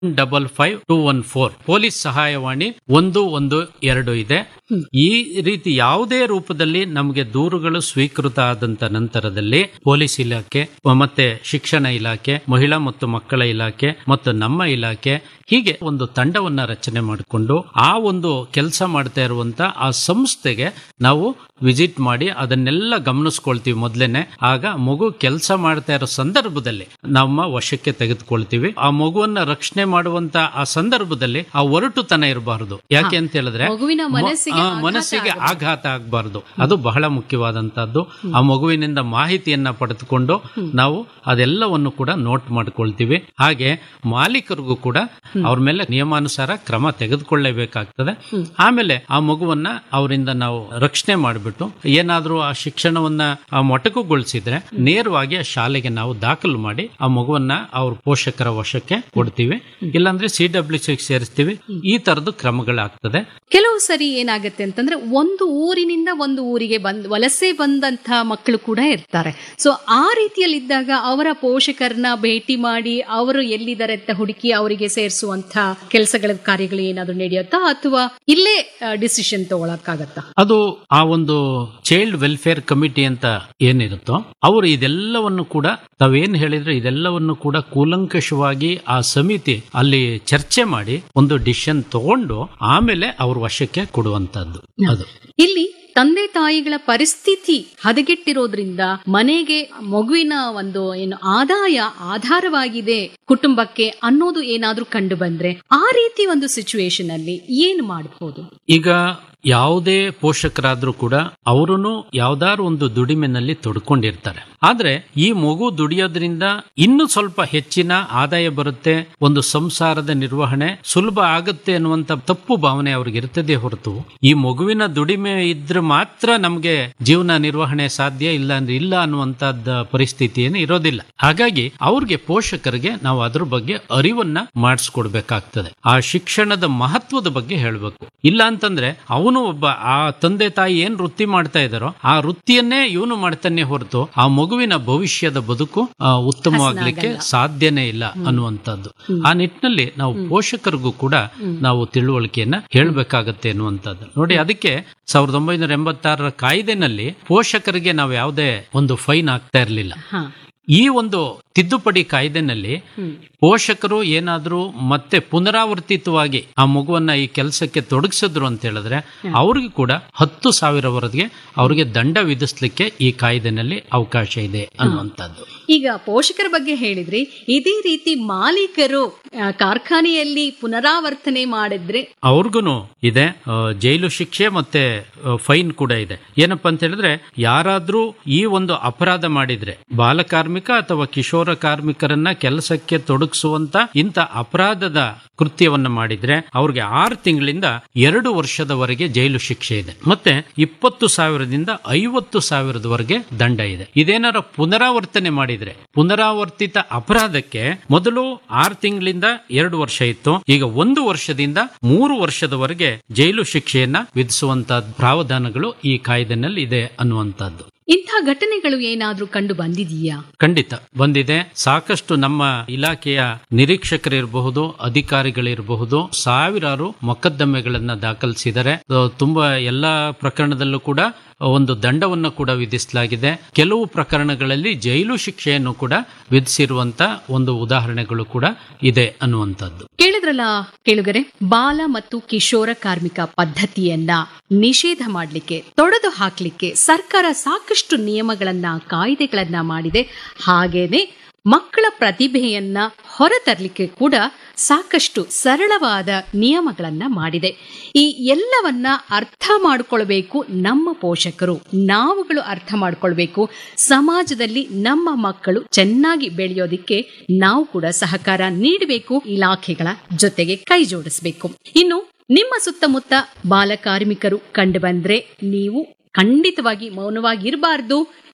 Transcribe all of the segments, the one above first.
double five two one four police ಸಹಾಯವಾಣಿ ಒಂದು ಒಂದು ಎರಡು ಇದೆ ಈ ರೀತಿ ಯಾವುದೇ ರೂಪದಲ್ಲಿ ನಮಗೆ ದೂರುಗಳು ಸ್ವೀಕೃತ ಆದಂತ ನಂತರದಲ್ಲಿ ಪೊಲೀಸ್ ಇಲಾಖೆ ಮತ್ತೆ ಶಿಕ್ಷಣ ಇಲಾಖೆ ಮಹಿಳಾ ಮತ್ತು ಮಕ್ಕಳ ಇಲಾಖೆ ಮತ್ತು ನಮ್ಮ ಇಲಾಖೆ ಹೀಗೆ ಒಂದು ತಂಡವನ್ನ ರಚನೆ ಮಾಡಿಕೊಂಡು ಆ ಒಂದು ಕೆಲಸ ಮಾಡ್ತಾ ಇರುವಂತ ಆ ಸಂಸ್ಥೆಗೆ ನಾವು ವಿಸಿಟ್ ಮಾಡಿ ಅದನ್ನೆಲ್ಲ ಗಮನಿಸ್ಕೊಳ್ತೀವಿ ಮೊದಲೇನೆ ಆಗ ಮಗು ಕೆಲಸ ಮಾಡ್ತಾ ಇರೋ ಸಂದರ್ಭದಲ್ಲಿ ನಮ್ಮ ವಶಕ್ಕೆ ತೆಗೆದುಕೊಳ್ತೀವಿ ಆ ಮಗುವನ್ನ ರಕ್ಷಣೆ ಮಾಡುವಂತ ಆ ಸಂದರ್ಭದಲ್ಲಿ ಆ ಒರಟುತನ ಇರಬಾರದು ಯಾಕೆ ಅಂತ ಹೇಳಿದ್ರೆ ಮಗುವಿನ ಮ- ಮನಸ್ಸಿಗೆ ಆ, ಆಘಾತ ಮನಸ್ಸಿಗೆ ಆಘಾತ ಆಗಬಾರದು ಅದು ಬಹಳ ಮುಖ್ಯವಾದಂತದ್ದು ಆ ಮಗುವಿನಿಂದ ಮಾಹಿತಿಯನ್ನ ಪಡೆದುಕೊಂಡು ನಾವು ಅದೆಲ್ಲವನ್ನು ಕೂಡ ನೋಟ್ ಮಾಡ್ಕೊಳ್ತೀವಿ ಹಾಗೆ ಮಾಲೀಕರಿಗೂ ಕೂಡ ಅವ್ರ ಮೇಲೆ ನಿಯಮಾನುಸಾರ ಕ್ರಮ ತೆಗೆದುಕೊಳ್ಳಲೇಬೇಕಾಗ್ತದೆ ಆಮೇಲೆ ಆ ಮಗುವನ್ನ ಅವರಿಂದ ನಾವು ರಕ್ಷಣೆ ಮಾಡಿಬಿಟ್ಟು ಏನಾದ್ರೂ ಆ ಶಿಕ್ಷಣವನ್ನ ಆ ಮೊಟಕುಗೊಳಿಸಿದ್ರೆ ನೇರವಾಗಿ ಆ ಶಾಲೆಗೆ ನಾವು ದಾಖಲು ಮಾಡಿ ಆ ಮಗುವನ್ನ ಅವ್ರ ಪೋಷಕರ ವಶಕ್ಕೆ ಕೊಡ್ತೀವಿ ಇಲ್ಲಾಂದ್ರೆ ಸಿ ಡಬ್ಲ್ಯೂ ಸಿ ಸೇರಿಸ್ತೀವಿ ಈ ತರದ ಕ್ರಮಗಳಾಗ್ತದೆ ಕೆಲವು ಸರಿ ಏನಾಗುತ್ತೆ ಅಂತಂದ್ರೆ ಒಂದು ಊರಿನಿಂದ ಒಂದು ಊರಿಗೆ ಬಂದ್ ವಲಸೆ ಬಂದಂತ ಮಕ್ಕಳು ಕೂಡ ಇರ್ತಾರೆ ಸೊ ಆ ರೀತಿಯಲ್ಲಿದ್ದಾಗ ಅವರ ಪೋಷಕರನ್ನ ಭೇಟಿ ಮಾಡಿ ಅವರು ಎಲ್ಲಿದ್ದಾರೆ ಅಂತ ಹುಡುಕಿ ಅವರಿಗೆ ಸೇರಿಸುವಂತ ಕೆಲಸಗಳ ಕಾರ್ಯಗಳು ಏನಾದ್ರು ನಡೆಯುತ್ತಾ ಅಥವಾ ಇಲ್ಲೇ ಡಿಸಿಷನ್ ತಗೊಳಕ್ಕಾಗತ್ತಾ ಅದು ಆ ಒಂದು ಚೈಲ್ಡ್ ವೆಲ್ಫೇರ್ ಕಮಿಟಿ ಅಂತ ಏನಿರುತ್ತೋ ಅವರು ಇದೆಲ್ಲವನ್ನು ಕೂಡ ತಾವೇನ್ ಹೇಳಿದ್ರೆ ಇದೆಲ್ಲವನ್ನು ಕೂಡ ಕೂಲಂಕಷವಾಗಿ ಆ ಸಮಿತಿ ಅಲ್ಲಿ ಚರ್ಚೆ ಮಾಡಿ ಒಂದು ಡಿಸಿಷನ್ ತಗೊಂಡು ಆಮೇಲೆ ಅವ್ರ ವಶಕ್ಕೆ ಕೊಡುವಂತದ್ದು ಅದು ಇಲ್ಲಿ ತಂದೆ ತಾಯಿಗಳ ಪರಿಸ್ಥಿತಿ ಹದಗೆಟ್ಟಿರೋದ್ರಿಂದ ಮನೆಗೆ ಮಗುವಿನ ಒಂದು ಏನು ಆದಾಯ ಆಧಾರವಾಗಿದೆ ಕುಟುಂಬಕ್ಕೆ ಅನ್ನೋದು ಏನಾದ್ರೂ ಕಂಡು ಬಂದ್ರೆ ಆ ರೀತಿ ಒಂದು ಸಿಚುವೇಶನ್ ಅಲ್ಲಿ ಏನು ಮಾಡಬಹುದು ಈಗ ಯಾವುದೇ ಪೋಷಕರಾದ್ರೂ ಕೂಡ ಅವರೂ ಯಾವ್ದಾದ್ರು ಒಂದು ದುಡಿಮೆನಲ್ಲಿ ತೊಡ್ಕೊಂಡಿರ್ತಾರೆ ಆದ್ರೆ ಈ ಮಗು ದುಡಿಯೋದ್ರಿಂದ ಇನ್ನು ಸ್ವಲ್ಪ ಹೆಚ್ಚಿನ ಆದಾಯ ಬರುತ್ತೆ ಒಂದು ಸಂಸಾರದ ನಿರ್ವಹಣೆ ಸುಲಭ ಆಗುತ್ತೆ ಅನ್ನುವಂತ ತಪ್ಪು ಭಾವನೆ ಅವ್ರಿಗೆ ಇರ್ತದೆ ಹೊರತು ಈ ಮಗುವಿನ ದುಡಿಮೆ ಇದ್ರೆ ಮಾತ್ರ ನಮ್ಗೆ ಜೀವನ ನಿರ್ವಹಣೆ ಸಾಧ್ಯ ಇಲ್ಲ ಅಂದ್ರೆ ಇಲ್ಲ ಅನ್ನುವಂತದ್ದ ಪರಿಸ್ಥಿತಿ ಏನು ಇರೋದಿಲ್ಲ ಹಾಗಾಗಿ ಅವ್ರಿಗೆ ಪೋಷಕರಿಗೆ ನಾವು ಅದ್ರ ಬಗ್ಗೆ ಅರಿವನ್ನ ಮಾಡಿಸ್ಕೊಡ್ಬೇಕಾಗ್ತದೆ ಆ ಶಿಕ್ಷಣದ ಮಹತ್ವದ ಬಗ್ಗೆ ಹೇಳ್ಬೇಕು ಇಲ್ಲ ಅಂತಂದ್ರೆ ಅವನು ಒಬ್ಬ ಆ ತಂದೆ ತಾಯಿ ಏನ್ ವೃತ್ತಿ ಮಾಡ್ತಾ ಇದಾರೋ ಆ ವೃತ್ತಿಯನ್ನೇ ಇವನು ಮಾಡ್ತಾನೆ ಹೊರತು ಆ ಮಗುವಿನ ಭವಿಷ್ಯದ ಬದುಕು ಆ, ಉತ್ತಮವಾಗ್ಲಿಕ್ಕೆ ಸಾಧ್ಯನೇ ಇಲ್ಲ ಅನ್ನುವಂಥದ್ದು ಆ ನಿಟ್ಟಿನಲ್ಲಿ ನಾವು ಪೋಷಕರಿಗೂ ಕೂಡ ನಾವು ತಿಳುವಳಿಕೆಯನ್ನ ಹೇಳ್ಬೇಕಾಗತ್ತೆ ಅನ್ನುವಂಥದ್ದು ನೋಡಿ ಅದಕ್ಕೆ ಸಾವಿರದ ಒಂಬೈನೂರ ಎಂಬತ್ತಾರರ ಕಾಯ್ದೆನಲ್ಲಿ ಪೋಷಕರಿಗೆ ನಾವು ಯಾವುದೇ ಒಂದು ಫೈನ್ ಆಗ್ತಾ ಇರಲಿಲ್ಲ ಹಾ ಈ ಒಂದು ತಿದ್ದುಪಡಿ ಕಾಯ್ದೆನಲ್ಲಿ ಪೋಷಕರು ಏನಾದ್ರೂ ಮತ್ತೆ ಪುನರಾವರ್ತಿತವಾಗಿ ಆ ಮಗುವನ್ನ ಈ ಕೆಲಸಕ್ಕೆ ತೊಡಗಿಸಿದ್ರು ಅಂತ ಹೇಳಿದ್ರೆ ಅವ್ರಿಗೆ ಕೂಡ ಹತ್ತು ಸಾವಿರವರೆಗೆ ಅವ್ರಿಗೆ ದಂಡ ವಿಧಿಸ್ಲಿಕ್ಕೆ ಈ ಕಾಯ್ದೆನಲ್ಲಿ ಅವಕಾಶ ಇದೆ ಅನ್ನುವಂಥದ್ದು ಈಗ ಪೋಷಕರ ಬಗ್ಗೆ ಹೇಳಿದ್ರಿ ಇದೇ ರೀತಿ ಮಾಲೀಕರು ಆ, ಕಾರ್ಖಾನೆಯಲ್ಲಿ ಪುನರಾವರ್ತನೆ ಮಾಡಿದ್ರೆ ಅವ್ರಿಗೂ ಇದೆ ಆ, ಜೈಲು ಶಿಕ್ಷೆ ಮತ್ತೆ ಫೈನ್ ಕೂಡ ಇದೆ ಏನಪ್ಪಾ ಅಂತ ಹೇಳಿದ್ರೆ ಯಾರಾದ್ರೂ ಈ ಒಂದು ಅಪರಾಧ ಮಾಡಿದ್ರೆ ಬಾಲಕಾರ್ಮಿಕ ಅಥವಾ ಕಿಶೋರ ಕಾರ್ಮಿಕರನ್ನ ಕೆಲಸಕ್ಕೆ ತೊಡಗಿಸುವಂತ ಇಂಥ ಅಪರಾಧದ ಕೃತ್ಯವನ್ನ ಮಾಡಿದ್ರೆ ಅವ್ರಿಗೆ ಆರು ತಿಂಗಳಿಂದ ಎರಡು ವರ್ಷದವರೆಗೆ ಜೈಲು ಶಿಕ್ಷೆ ಇದೆ ಮತ್ತೆ ಇಪ್ಪತ್ತು ಸಾವಿರದಿಂದ ಐವತ್ತು ಸಾವಿರದವರೆಗೆ ದಂಡ ಇದೆ ಇದೇನಾರ ಪುನರಾವರ್ತನೆ ಮಾಡಿದ್ರೆ ಪುನರಾವರ್ತಿತ ಅಪರಾಧಕ್ಕೆ ಮೊದಲು ಆರು ತಿಂಗಳಿಂದ ಎರಡು ವರ್ಷ ಇತ್ತು ಈಗ ಒಂದು ವರ್ಷದಿಂದ ಮೂರು ವರ್ಷದವರೆಗೆ ಜೈಲು ಶಿಕ್ಷೆಯನ್ನ ವಿಧಿಸುವಂತ ಪ್ರಾವಧಾನಗಳು ಈ ಕಾಯ್ದೆನಲ್ಲಿ ಇದೆ ಅನ್ನುವಂಥದ್ದು ಇಂಥ ಘಟನೆಗಳು ಏನಾದ್ರೂ ಕಂಡು ಬಂದಿದೆಯಾ ಖಂಡಿತ ಬಂದಿದೆ ಸಾಕಷ್ಟು ನಮ್ಮ ಇಲಾಖೆಯ ನಿರೀಕ್ಷಕರಿರಬಹುದು ಅಧಿಕಾರಿಗಳಿರಬಹುದು ಸಾವಿರಾರು ಮೊಕದ್ದಮೆಗಳನ್ನ ದಾಖಲಿಸಿದ್ದಾರೆ ಅಹ್, ತುಂಬಾ ಎಲ್ಲಾ ಪ್ರಕರಣದಲ್ಲೂ ಕೂಡ ಒಂದು ದಂಡವನ್ನು ಕೂಡ ವಿಧಿಸಲಾಗಿದೆ ಕೆಲವು ಪ್ರಕರಣಗಳಲ್ಲಿ ಜೈಲು ಶಿಕ್ಷೆಯನ್ನು ಕೂಡ ವಿಧಿಸಿರುವಂತ ಒಂದು ಉದಾಹರಣೆಗಳು ಕೂಡ ಇದೆ ಅನ್ನುವಂಥದ್ದು ಕೇಳಿದ್ರಲ್ಲ ಕೇಳುಗರೆ ಬಾಲ ಮತ್ತು ಕಿಶೋರ ಕಾರ್ಮಿಕ ಪದ್ಧತಿಯನ್ನ ನಿಷೇಧ ಮಾಡಲಿಕ್ಕೆ ತೊಡೆದು ಹಾಕ್ಲಿಕ್ಕೆ ಸರ್ಕಾರ ಸಾಕಷ್ಟು ನಿಯಮಗಳನ್ನ ಕಾಯ್ದೆಗಳನ್ನ ಮಾಡಿದೆ ಹಾಗೇನೆ ಮಕ್ಕಳ ಪ್ರತಿಭೆಯನ್ನ ಹೊರತರಲಿಕ್ಕೆ ಕೂಡ ಸಾಕಷ್ಟು ಸರಳವಾದ ನಿಯಮಗಳನ್ನ ಮಾಡಿದೆ ಈ ಎಲ್ಲವನ್ನ ಅರ್ಥ ಮಾಡಿಕೊಳ್ಬೇಕು ನಮ್ಮ ಪೋಷಕರು ನಾವುಗಳು ಅರ್ಥ ಮಾಡಿಕೊಳ್ಬೇಕು ಸಮಾಜದಲ್ಲಿ ನಮ್ಮ ಮಕ್ಕಳು ಚೆನ್ನಾಗಿ ಬೆಳೆಯೋದಿಕ್ಕೆ ನಾವು ಕೂಡ ಸಹಕಾರ ನೀಡಬೇಕು ಇಲಾಖೆಗಳ ಜೊತೆಗೆ ಕೈ ಜೋಡಿಸಬೇಕು ಇನ್ನು ನಿಮ್ಮ ಸುತ್ತಮುತ್ತ ಬಾಲಕಾರ್ಮಿಕರು ಕಂಡು ಬಂದ್ರೆ ನೀವು ಖಂಡಿತವಾಗಿ ಮೌನವಾಗಿರಬಾರ್ದು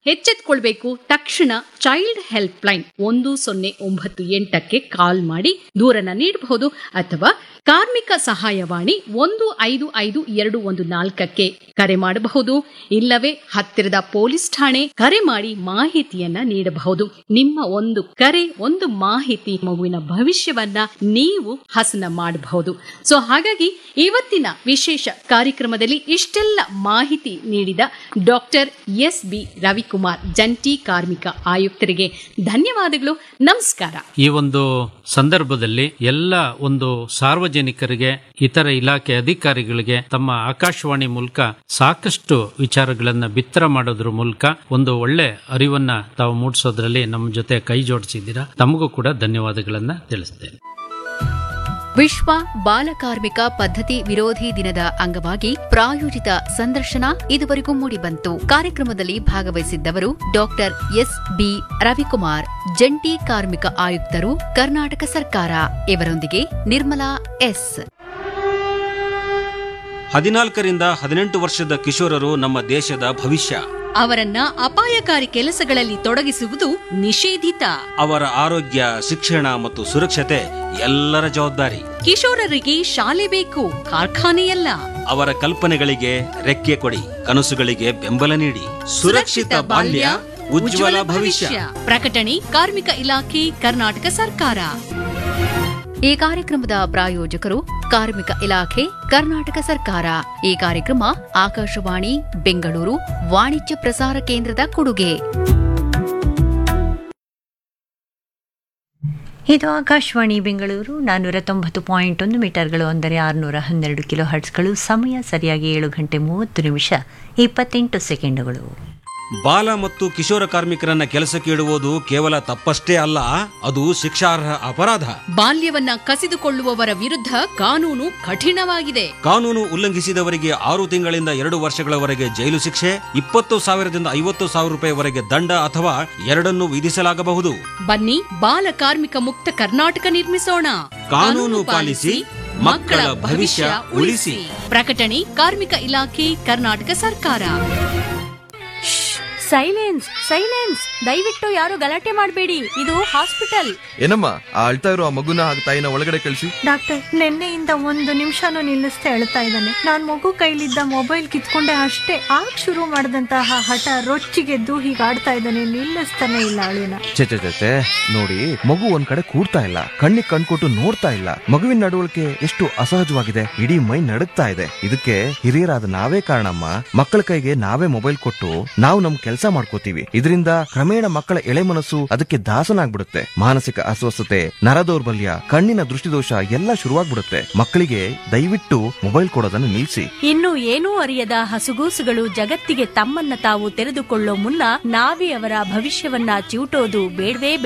ಎಚ್ಚೆತ್ಕೊಳ್ಬೇಕು ತಕ್ಷಣ ಚೈಲ್ಡ್ ಹೆಲ್ಪ್ ಲೈನ್ ಒಂದು ಸೊನ್ನೆ ಒಂಬತ್ತು ಎಂಟಕ್ಕೆ ಕಾಲ್ ಮಾಡಿ ದೂರನ್ನ ನೀಡಬಹುದು ಅಥವಾ ಕಾರ್ಮಿಕ ಸಹಾಯವಾಣಿ ಒಂದು ಐದು ಐದು ಎರಡು ಒಂದು ನಾಲ್ಕಕ್ಕೆ ಕರೆ ಮಾಡಬಹುದು ಇಲ್ಲವೇ ಹತ್ತಿರದ ಪೊಲೀಸ್ ಠಾಣೆ ಕರೆ ಮಾಡಿ ಮಾಹಿತಿಯನ್ನ ನೀಡಬಹುದು ನಿಮ್ಮ ಒಂದು ಕರೆ ಒಂದು ಮಾಹಿತಿ ಮಗುವಿನ ಭವಿಷ್ಯವನ್ನ ನೀವು ಹಸನ ಮಾಡಬಹುದು ಸೊ ಹಾಗಾಗಿ ಇವತ್ತಿನ ವಿಶೇಷ ಕಾರ್ಯಕ್ರಮದಲ್ಲಿ ಇಷ್ಟೆಲ್ಲ ಮಾಹಿತಿ ನೀಡಿದ ಡಾಕ್ಟರ್ ಎಸ್ ಬಿ ರವಿಕುಮಾರ್ ಜಂಟಿ ಕಾರ್ಮಿಕ ಆಯುಕ್ತರಿಗೆ ಧನ್ಯವಾದಗಳು ನಮಸ್ಕಾರ ಈ ಒಂದು ಸಂದರ್ಭದಲ್ಲಿ ಎಲ್ಲ ಒಂದು ಸಾರ್ವಜನಿಕರಿಗೆ ಇತರ ಇಲಾಖೆ ಅಧಿಕಾರಿಗಳಿಗೆ ತಮ್ಮ ಆಕಾಶವಾಣಿ ಮೂಲಕ ಸಾಕಷ್ಟು ವಿಚಾರಗಳನ್ನ ಬಿತ್ತರ ಮಾಡೋದ್ರ ಮೂಲಕ ಒಂದು ಒಳ್ಳೆ ಅರಿವನ್ನ ತಾವು ಮೂಡಿಸೋದ್ರಲ್ಲಿ ನಮ್ಮ ಜೊತೆ ಕೈ ಜೋಡಿಸಿದ್ದೀರಾ ತಮಗೂ ಕೂಡ ಧನ್ಯವಾದಗಳನ್ನ ತಿಳಿಸ್ತೇನೆ ವಿಶ್ವ ಬಾಲಕಾರ್ಮಿಕ ಪದ್ಧತಿ ವಿರೋಧಿ ದಿನದ ಅಂಗವಾಗಿ ಪ್ರಾಯೋಜಿತ ಸಂದರ್ಶನ ಇದುವರೆಗೂ ಮೂಡಿಬಂತು ಕಾರ್ಯಕ್ರಮದಲ್ಲಿ ಭಾಗವಹಿಸಿದ್ದವರು ಡಾಕ್ಟರ್ ಎಸ್ ಬಿ ರವಿಕುಮಾರ್ ಜಂಟಿ ಕಾರ್ಮಿಕ ಆಯುಕ್ತರು ಕರ್ನಾಟಕ ಸರ್ಕಾರ ಇವರೊಂದಿಗೆ ನಿರ್ಮಲಾ ಎಸ್ ಹದಿನಾಲ್ಕರಿಂದ ಹದಿನೆಂಟು ವರ್ಷದ ಕಿಶೋರರು ನಮ್ಮ ದೇಶದ ಭವಿಷ್ಯ ಅವರನ್ನ ಅಪಾಯಕಾರಿ ಕೆಲಸಗಳಲ್ಲಿ ತೊಡಗಿಸುವುದು ನಿಷೇಧಿತ ಅವರ ಆರೋಗ್ಯ ಶಿಕ್ಷಣ ಮತ್ತು ಸುರಕ್ಷತೆ ಎಲ್ಲರ ಜವಾಬ್ದಾರಿ ಕಿಶೋರರಿಗೆ ಶಾಲೆ ಬೇಕು ಕಾರ್ಖಾನೆಯಲ್ಲ ಅವರ ಕಲ್ಪನೆಗಳಿಗೆ ರೆಕ್ಕೆ ಕೊಡಿ ಕನಸುಗಳಿಗೆ ಬೆಂಬಲ ನೀಡಿ ಸುರಕ್ಷಿತ ಬಾಲ್ಯ ಉಜ್ವಲ ಭವಿಷ್ಯ ಪ್ರಕಟಣೆ ಕಾರ್ಮಿಕ ಇಲಾಖೆ ಕರ್ನಾಟಕ ಸರ್ಕಾರ ಈ ಕಾರ್ಯಕ್ರಮದ ಪ್ರಾಯೋಜಕರು ಕಾರ್ಮಿಕ ಇಲಾಖೆ ಕರ್ನಾಟಕ ಸರ್ಕಾರ ಈ ಕಾರ್ಯಕ್ರಮ ಆಕಾಶವಾಣಿ ಬೆಂಗಳೂರು ವಾಣಿಜ್ಯ ಪ್ರಸಾರ ಕೇಂದ್ರದ ಕೊಡುಗೆ ಇದು ಆಕಾಶವಾಣಿ ಬೆಂಗಳೂರು ನಾನ್ನೂರ ತೊಂಬತ್ತು ಪಾಯಿಂಟ್ ಒಂದು ಮೀಟರ್ಗಳು ಅಂದರೆ ಆರುನೂರ ಹನ್ನೆರಡು ಕಿಲೋ ಹರ್ಟ್ಸ್ಗಳು ಸಮಯ ಸರಿಯಾಗಿ ಏಳು ಗಂಟೆ ಮೂವತ್ತು ನಿಮಿಷ ಇಪ್ಪತ್ತೆಂಟು ಸೆಕೆಂಡುಗಳು ಬಾಲ ಮತ್ತು ಕಿಶೋರ ಕಾರ್ಮಿಕರನ್ನ ಕೆಲಸಕ್ಕೆ ಇಡುವುದು ಕೇವಲ ತಪ್ಪಷ್ಟೇ ಅಲ್ಲ ಅದು ಶಿಕ್ಷಾರ್ಹ ಅಪರಾಧ ಬಾಲ್ಯವನ್ನ ಕಸಿದುಕೊಳ್ಳುವವರ ವಿರುದ್ಧ ಕಾನೂನು ಕಠಿಣವಾಗಿದೆ ಕಾನೂನು ಉಲ್ಲಂಘಿಸಿದವರಿಗೆ ಆರು ತಿಂಗಳಿಂದ ಎರಡು ವರ್ಷಗಳವರೆಗೆ ಜೈಲು ಶಿಕ್ಷೆ ಇಪ್ಪತ್ತು ಸಾವಿರದಿಂದ ಐವತ್ತು ಸಾವಿರ ರೂಪಾಯಿವರೆಗೆ ದಂಡ ಅಥವಾ ಎರಡನ್ನು ವಿಧಿಸಲಾಗಬಹುದು ಬನ್ನಿ ಬಾಲ ಕಾರ್ಮಿಕ ಮುಕ್ತ ಕರ್ನಾಟಕ ನಿರ್ಮಿಸೋಣ ಕಾನೂನು ಪಾಲಿಸಿ ಮಕ್ಕಳ ಭವಿಷ್ಯ ಉಳಿಸಿ ಪ್ರಕಟಣೆ ಕಾರ್ಮಿಕ ಇಲಾಖೆ ಕರ್ನಾಟಕ ಸರ್ಕಾರ ಸೈಲೆನ್ಸ್ ಸೈಲೆನ್ಸ್ ದಯವಿಟ್ಟು ಯಾರು ಗಲಾಟೆ ಮಾಡಬೇಡಿ ಇದು ಹಾಸ್ಪಿಟಲ್ ಏನಮ್ಮ ಆ ಅಳ್ತಾ ಇರೋ ಆ ಮಗುನ ಹಾಗೆ ತಾಯಿನ ಒಳಗಡೆ ಕಳಿಸಿ ಡಾಕ್ಟರ್ ನಿನ್ನೆಯಿಂದ ಒಂದು ನಿಮಿಷನೂ ನಿಲ್ಲಿಸ್ತಾ ಹೇಳ್ತಾ ಇದ್ದಾನೆ ನಾನ್ ಮಗು ಕೈಲಿದ್ದ ಮೊಬೈಲ್ ಕಿತ್ಕೊಂಡೆ ಅಷ್ಟೇ ಆಗ ಶುರು ಮಾಡಿದಂತಹ ಹಠ ರೊಚ್ಚಿಗೆದ್ದು ಹೀಗೆ ಆಡ್ತಾ ಇದ್ದಾನೆ ನಿಲ್ಲಿಸ್ತಾನೆ ಇಲ್ಲ ಅಳುನ ಚೆ ಚೆ ಚೆ, ಚೆ ನೋಡಿ ಮಗು ಒಂದ್ ಕಡೆ ಕೂರ್ತಾ ಇಲ್ಲ ಕಣ್ಣಿಗೆ ಕಣ್ಕೊಟ್ಟು ನೋಡ್ತಾ ಇಲ್ಲ ಮಗುವಿನ ನಡವಳಿಕೆ ಎಷ್ಟು ಅಸಹಜವಾಗಿದೆ ಇಡೀ ಮೈ ನಡುಗ್ತಾ ಇದೆ ಇದಕ್ಕೆ ಹಿರಿಯರಾದ ನಾವೇ ಕಾರಣಮ್ಮ ಮಕ್ಕಳ ಕೈಗೆ ನಾವೇ ಮೊಬೈಲ್ ಕೊಟ್ಟು ನಾವು ನಮ್ ಕೆಲಸ ಮಾಡ್ಕೋತೀವಿ ಇದರಿಂದ ಕ್ರಮೇಣ ಮಕ್ಕಳ ಎಳೆ ಮನಸ್ಸು ಅದಕ್ಕೆ ದಾಸನಾಗ್ಬಿಡುತ್ತೆ ಮಾನಸಿಕ ಅಸ್ವಸ್ಥತೆ ನರ ದೌರ್ಬಲ್ಯ ಕಣ್ಣಿನ ದೃಷ್ಟಿದೋಷ ಎಲ್ಲ ಶುರುವಾಗ್ಬಿಡುತ್ತೆ ಮಕ್ಕಳಿಗೆ ದಯವಿಟ್ಟು ಮೊಬೈಲ್ ಕೊಡೋದನ್ನ ನಿಲ್ಸಿ ಇನ್ನು ಏನೂ ಅರಿಯದ ಹಸುಗೂಸುಗಳು ಜಗತ್ತಿಗೆ ತಮ್ಮನ್ನ ತಾವು ತೆರೆದುಕೊಳ್ಳೋ ಮುನ್ನ ನಾವೇ ಅವರ ಭವಿಷ್ಯವನ್ನ ಚಿವುಟೋದು ಬೇಡವೇ